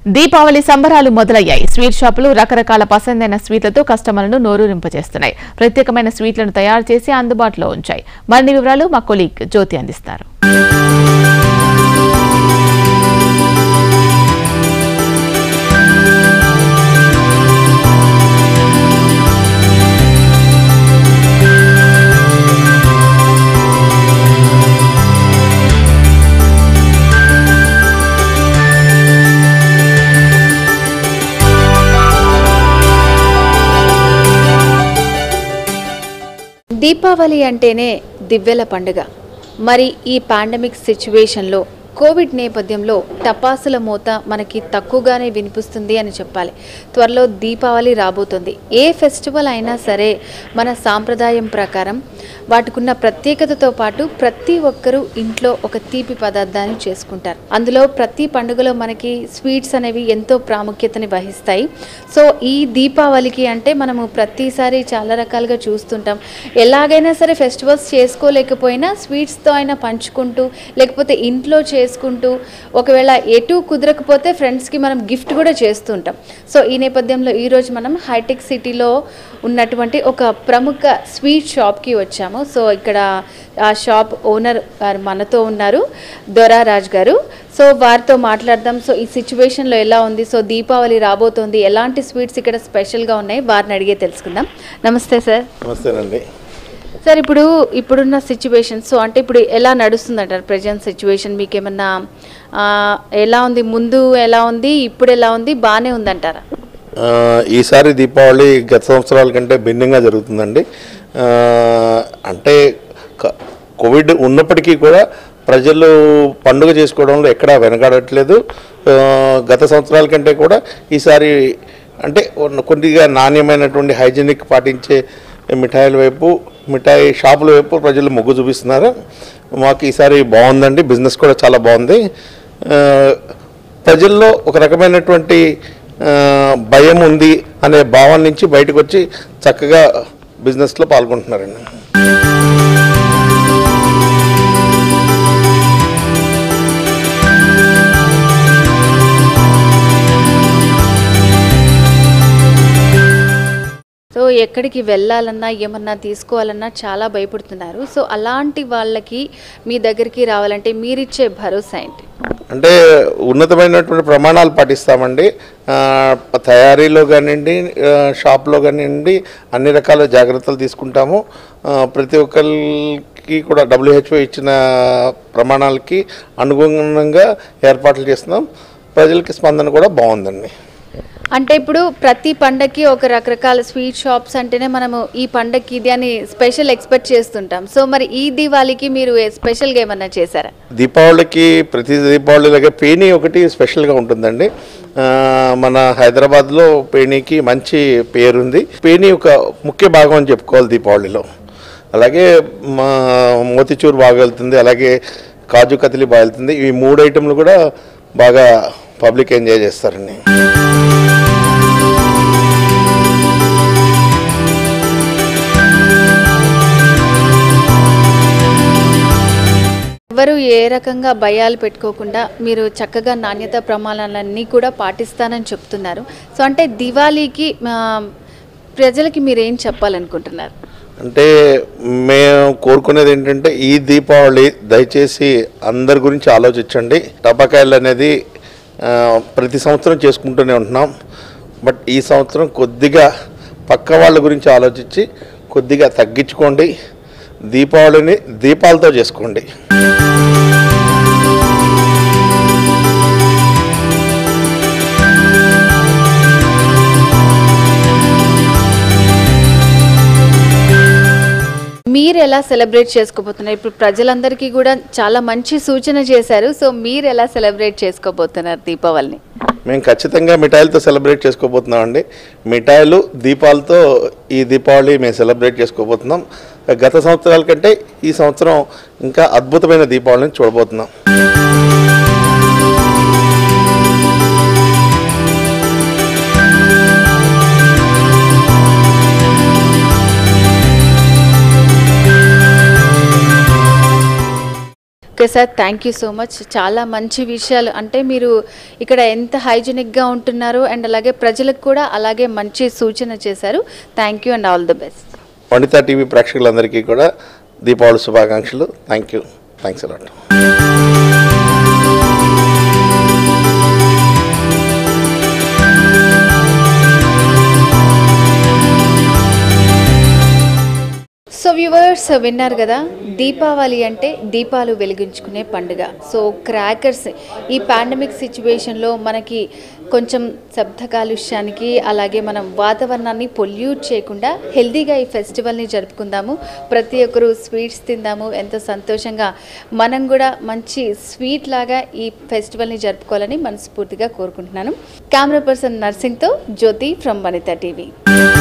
దీపావళి సంబరాలు మొదలయ్యాయి స్వీట్ షాపులు రకరకాల పసందైన స్వీట్లతో కస్టమర్లను నోరూరింపజేస్తున్నాయి ప్రత్యేకమైన స్వీట్లను తయారు చేసి అందుబాటులో ఉంచాయి మరిన్ని వివరాలు మా కొలీగ్ జ్యోతి అందిస్తారు దీపావళి అంటేనే దివ్వెల పండుగ మరి ఈ పాండమిక్ సిచ్యువేషన్లో కోవిడ్ నేపథ్యంలో టపాసుల మోత మనకి తక్కువగానే వినిపిస్తుంది అని చెప్పాలి త్వరలో దీపావళి రాబోతుంది ఏ ఫెస్టివల్ అయినా సరే మన సాంప్రదాయం ప్రకారం వాటికున్న ప్రత్యేకతతో పాటు ప్రతి ఒక్కరూ ఇంట్లో ఒక తీపి పదార్థాన్ని చేసుకుంటారు అందులో ప్రతి పండుగలో మనకి స్వీట్స్ అనేవి ఎంతో ప్రాముఖ్యతని వహిస్తాయి సో ఈ దీపావళికి అంటే మనము ప్రతిసారి చాలా రకాలుగా చూస్తుంటాం ఎలాగైనా సరే ఫెస్టివల్స్ చేసుకోలేకపోయినా స్వీట్స్తో అయినా పంచుకుంటూ లేకపోతే ఇంట్లో చేసుకుంటూ ఒకవేళ ఎటు కుదరకపోతే ఫ్రెండ్స్కి మనం గిఫ్ట్ కూడా చేస్తుంటాం సో ఈ నేపథ్యంలో ఈరోజు మనం హైటెక్ సిటీలో ఉన్నటువంటి ఒక ప్రముఖ స్వీట్ షాప్కి వచ్చాము సో ఇక్కడ ఆ షాప్ ఓనర్ గారు మనతో ఉన్నారు దొరారాజ్ గారు సో వారితో మాట్లాడదాం సో ఈ సిచ్యువేషన్లో ఎలా ఉంది సో దీపావళి రాబోతోంది ఎలాంటి స్వీట్స్ ఇక్కడ స్పెషల్గా ఉన్నాయి వారిని అడిగే తెలుసుకుందాం నమస్తే సార్ నమస్తేనండి సార్ ఇప్పుడు ఇప్పుడున్న సిచ్యువేషన్ సో అంటే ఇప్పుడు ఎలా నడుస్తుంది అంటారు ప్రజెంట్ సిచ్యువేషన్ మీకు ఏమన్నా ఆ, ఎలా ఉంది ముందు ఎలా ఉంది ఇప్పుడు ఎలా ఉంది బాగానే ఉందంటారా ఆ, ఈసారి దీపావళి గత సంవత్సరాల కంటే భిన్నంగా జరుగుతుందండి ఆ, అంటే క- కోవిడ్ ఉన్నప్పటికీ కూడా ప్రజలు పండుగ చేసుకోవడంలో ఎక్కడా వెనకాడట్లేదు ఆ, గత సంవత్సరాల కంటే కూడా ఈసారి అంటే ఉన్న- కొద్దిగా నాణ్యమైనటువంటి హైజీనిక్ పాటించే మిఠాయిల వైపు మిఠాయి షాపుల వైపు ప్రజలు మొగ్గు చూపిస్తున్నారు మాకు ఈసారి బాగుందండి బిజినెస్ కూడా చాలా బాగుంది ఆ, ప్రజల్లో ఒక రకమైనటువంటి ఆ, భయం ఉంది అనే భావం నుంచి బయటకు వచ్చి చక్కగా బిజినెస్లో పాల్గొంటున్నారండి సో ఎక్కడికి వెళ్ళాలన్నా ఏమన్నా తీసుకోవాలన్నా చాలా భయపడుతున్నారు సో అలాంటి వాళ్ళకి మీ దగ్గరికి రావాలంటే మీరిచ్చే భరోసా ఏంటి అంటే ఉన్నతమైనటువంటి ప్రమాణాలు పాటిస్తామండి ఆ, తయారీలో కానివ్వండి ఆ, షాప్లో కానివ్వండి అన్ని రకాల జాగ్రత్తలు తీసుకుంటాము ఆ, ప్రతి ఒక్కరికి కూడా డబ్ల్యూహెచ్ఓ ఇచ్చిన ప్రమాణాలకి అనుగుణంగా ఏర్పాట్లు చేస్తున్నాం ప్రజలకి స్పందన కూడా బాగుందండి అంటే ఇప్పుడు ప్రతి పండక్కి ఒక రకరకాల స్వీట్ షాప్స్ అంటేనే మనము ఈ పండక్కి ఇది అని స్పెషల్ ఎక్స్పెక్ట్ చేస్తుంటాం సో మరి ఈ దివాళీకి మీరు స్పెషల్గా ఏమన్నా చేశారా దీపావళికి ప్రతి దీపావళిలాగే పేనీ ఒకటి స్పెషల్గా ఉంటుందండి ఆ, మన హైదరాబాద్లో పేనీకి మంచి పేరుంది పేనీ ఒక ముఖ్య భాగం అని చెప్పుకోవాలి దీపావళిలో అలాగే మా మోతిచూర్ బాగా వెళ్తుంది అలాగే కాజు కతిలి బాగా వెళ్తుంది ఈ మూడు ఐటెంలు కూడా బాగా పబ్లిక్ ఎంజాయ్ చేస్తారండి ఎవరు ఏ రకంగా భయాలు పెట్టుకోకుండా మీరు చక్కగా నాణ్యత ప్రమాణాలన్నీ కూడా పాటిస్తానని చెప్తున్నారు సో అంటే దివాళీకి ఆ, ప్రజలకి మీరు ఏం చెప్పాలనుకుంటున్నారు అంటే మేము కోరుకునేది ఏంటంటే ఈ దీపావళి దయచేసి అందరి గురించి ఆలోచించండి టపాకాయలు అనేది ఆ, ప్రతి సంవత్సరం చేసుకుంటూనే ఉంటున్నాం బట్ ఈ సంవత్సరం కొద్దిగా పక్క వాళ్ళ గురించి ఆలోచించి కొద్దిగా తగ్గించుకోండి దీపావళిని దీపాలతో చేసుకోండి మీరు ఎలా సెలబ్రేట్ చేసుకోబోతున్నారు ఇప్పుడు ప్రజలందరికీ కూడా చాలా మంచి సూచన చేశారు సో మీరు ఎలా సెలబ్రేట్ చేసుకోబోతున్నారు దీపావళిని మేము ఖచ్చితంగా మిఠాయిలతో సెలబ్రేట్ చేసుకోబోతున్నామండి మిఠాయిలు దీపాలతో ఈ దీపావళి మేము సెలబ్రేట్ చేసుకోబోతున్నాం గత సంవత్సరాల కంటే ఈ సంవత్సరం ఇంకా అద్భుతమైన దీపావళిని చూడబోతున్నాం okay okay sir thank you so much చాలా మంచి విషయాలు అంటే మీరు ఇక్కడ ఎంత హైజీనిక్గా ఉంటున్నారు అండ్ అలాగే ప్రజలకు కూడా అలాగే మంచి సూచన చేశారు thank you and all the best Vanitha TV ప్రేక్షకులందరికీ కూడా దీపావళి శుభాకాంక్షలు thank you thanks a lot so viewers విన్నారు కదా దీపావళి అంటే దీపాలు వెలిగించుకునే పండుగ సో క్రాకర్స్ ఈ పాండమిక్ సిచ్యువేషన్లో మనకి కొంచెం శబ్ద కాలుష్యానికి అలాగే మనం వాతావరణాన్ని పొల్యూట్ చేయకుండా హెల్తీగా ఈ ఫెస్టివల్ని జరుపుకుందాము ప్రతి ఒక్కరూ స్వీట్స్ తిందాము ఎంతో సంతోషంగా మనం కూడా మంచి స్వీట్ లాగా ఈ ఫెస్టివల్ని జరుపుకోవాలని మనస్ఫూర్తిగా కోరుకుంటున్నాను కెమెరా పర్సన్ నర్సింగ్తో జ్యోతి ఫ్రమ్ వనిత టీవీ